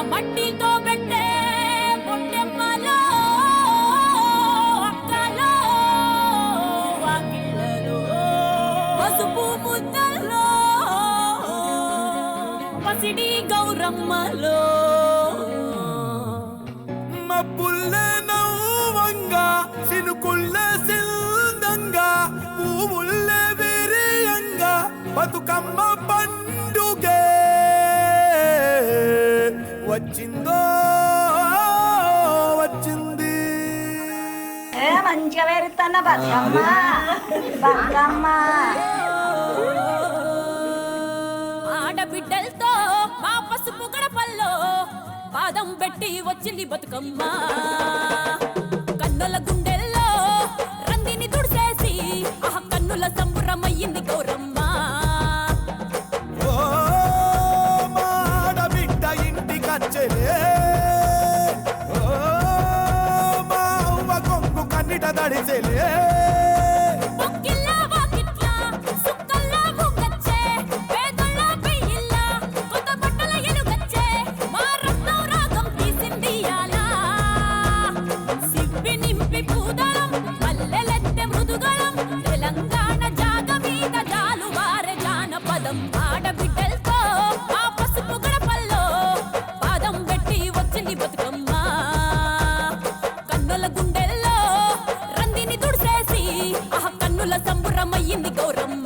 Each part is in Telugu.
మట్టితో పెట్టే పొట్టెమ్మలో అక్కలో వాకిళ్ళలో పసుపు ముద్దలో పసిడి గౌరమ్మలో మబ్బుల్లే నవ్వంగా సినుకుల్లే సిల్దంగా పువ్వుల్లే విరియంగా బతుకమ్మ పండుగే వచ్చిందో వచ్చింది ఏ మంచిగా వేరుతున్న బతుకమ్మ బతుకమ్మ ఆడబిడ్డలతో మా పసుపు గడపల్లో పాదం పెట్టి వచ్చింది బతుకమ్మ కన్నుల గుండెల్లో రందిని తుడిసేసి ఆ కన్నుల సంబురమయ్యింది గౌరమ్మ ఓ మాడబిడ్డ ఇంటికచ్చలే ఓ మా అవ్వ కొంగు కన్నిట దడిచెలే పొక్కిళ్ళ వాకిట్ల, సుక్కల్ల ముంగచ్చే, పేదోళ్ళ పెయ్యిళ్ళ, కొత్త బట్టల ఎలుగచ్చే, మా రత్నం రాగం తీసింది ఇయాల. సిప్పి నింపి పూదళం, పల్లెలెత్తె మృదుగళం, తెలంగాణ జాగ మీద జాలువారె జానపదం. ఆడబిడ్డలతో ఆ పసుపు గడపల్లో పాదం పెట్టి వచ్చింది బతుకమ్మ కన్నుల గుండెల్లో రందిని తుడిసేసి ఆ కన్నుల సంబురమయ్యింది గౌరమ్మ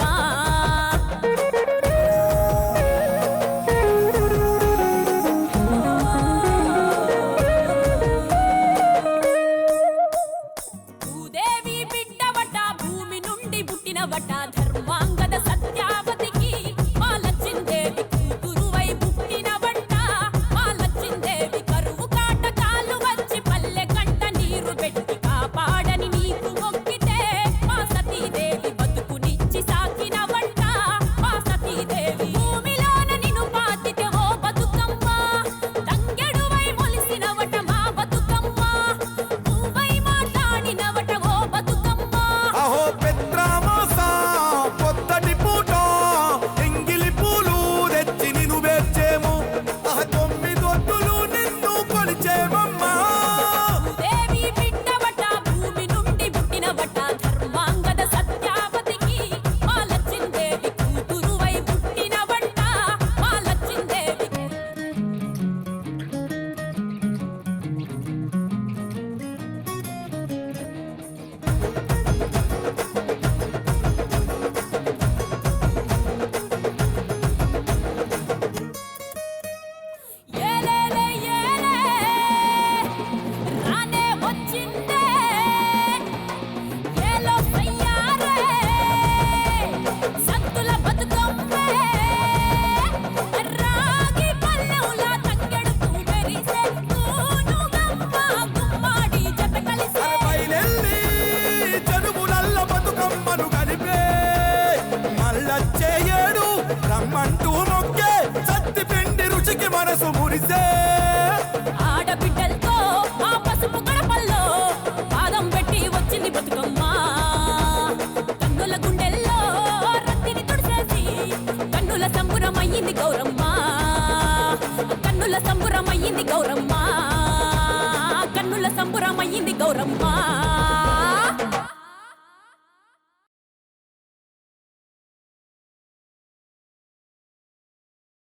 భూదేవి బిడ్డవట భూమి నుండి పుట్టినవట ధర్మాంగద సత్యావతికి మా లచ్చిందేవి కూతురువై పుట్టినవట మా లచ్చిందేవి కరువు కాటకాలు వచ్చి పల్లె కంట నీరు పెట్టి కాపాడని నీకు మొక్కితే మా సతీదేవి బతుకునిచ్చి సాకినవట మా సతీదేవి భూమిలోన నిన్ను పాతితే ఓ బతుకమ్మ తంగెడువై మొలిసినవట మా బతుకమ్మ నువ్వై మాట్లాడినవట ఓ బతుకమ్మ అహో పెత్రామాస పొత్తటి పూట ఎంగిలి పూలు తెచ్చి నిన్ను వేర్చేము ఆ తొమ్మిదొట్టులు నిన్ను కొలిచేమమ్మా దేవి బిడ్డవట భూమి నుండి పుట్టినవట ధర్మాంగద సత్యావతికి మా లచ్చిందేవి కూతురువై పుట్టినవట మా లచ్చిందేవి ఏలేలే ఏలే రానే వచ్చిందే ఏలో సయ్యారే సంతుల బతుకమ్మే రాగి పల్లెవుల తంగెడు పూమెరిసే కూనుగమ్మ గుమ్మాడి జత కలిసే బయలెల్లి చదువులల్ల బతుకమ్మను కలిపే మళ్ళచ్చే ఏడు రమ్మంటూ మొక్కే సత్తి పిండి రుచికి మనసు మురిసే ఆడబిడ్డలతో మా పసుపు గడపల్లో పాదం పెట్టి వచ్చింది బతుకమ్మ కన్నుల గుండెల్లో రత్తిని తుడిసేసి కన్నుల సంబురమయ్యింది గౌరమ్మ కన్నుల సంబురమయ్యింది గౌరమ్మ కన్నుల సంబురమయ్యింది గౌరమ్మ